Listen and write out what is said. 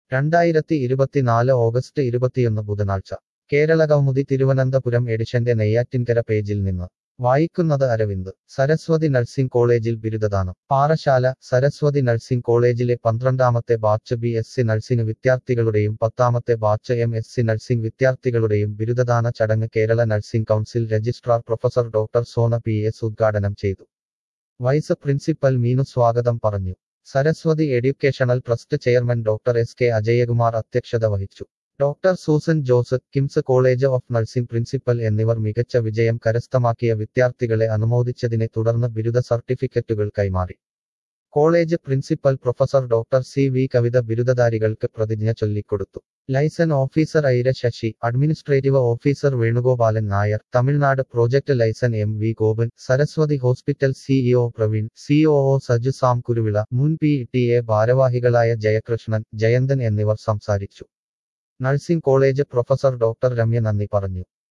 രണ്ടായിരത്തി ഇരുപത്തിനാല് ഓഗസ്റ്റ് ഇരുപത്തിയൊന്ന് ബുധനാഴ്ച കേരള കൗമുദി തിരുവനന്തപുരം എഡിഷന്റെ നെയ്യാറ്റിൻകര പേജിൽ നിന്ന് വായിക്കുന്നത് അരവിന്ദ് സരസ്വതി നഴ്സിംഗ് കോളേജിൽ ബിരുദദാനം പാറശാല സരസ്വതി നഴ്സിംഗ് കോളേജിലെ പന്ത്രണ്ടാമത്തെ batch B S C nursing വിദ്യാർത്ഥികളുടെയും പത്താമത്തെ batch M S C nursing വിദ്യാർത്ഥികളുടെയും ബിരുദദാന ചടങ്ങ് Kerala nursing council registrar professor doctor Sona P S ഉദ്ഘാടനം ചെയ്തു വൈസ് പ്രിൻസിപ്പൽ മീനു സ്വാഗതം പറഞ്ഞു Saraswathi educational trust chairman doctor S K Ajayakumar അധ്യക്ഷത വഹിച്ചു doctor Susan Joseph KIMS college of nursing principal എന്നിവർ മികച്ച വിജയം കരസ്ഥമാക്കിയ വിദ്യാർത്ഥികളെ അനുമോദിച്ചതിനെ തുടർന്ന് ബിരുദ സർട്ടിഫിക്കറ്റുകൾ കൈമാറി college principal professor doctor C V Kavitha ബിരുദധാരികൾക്ക് പ്രതിജ്ഞ ചൊല്ലിക്കൊടുത്തു liaison officer Aira Sasi administrative officer Venugopalan Nair Tamil Nadu project liaison M V Gopan Saraswathi hospital CEO Praveen COO Saju Sam Kuruvila മുൻ പി ടി എ ഭാരവാഹികളായ ജയകൃഷ്ണൻ ജയന്തൻ എന്നിവർ സംസാരിച്ചു nursing college professor doctor Ramya നന്ദി പറഞ്ഞു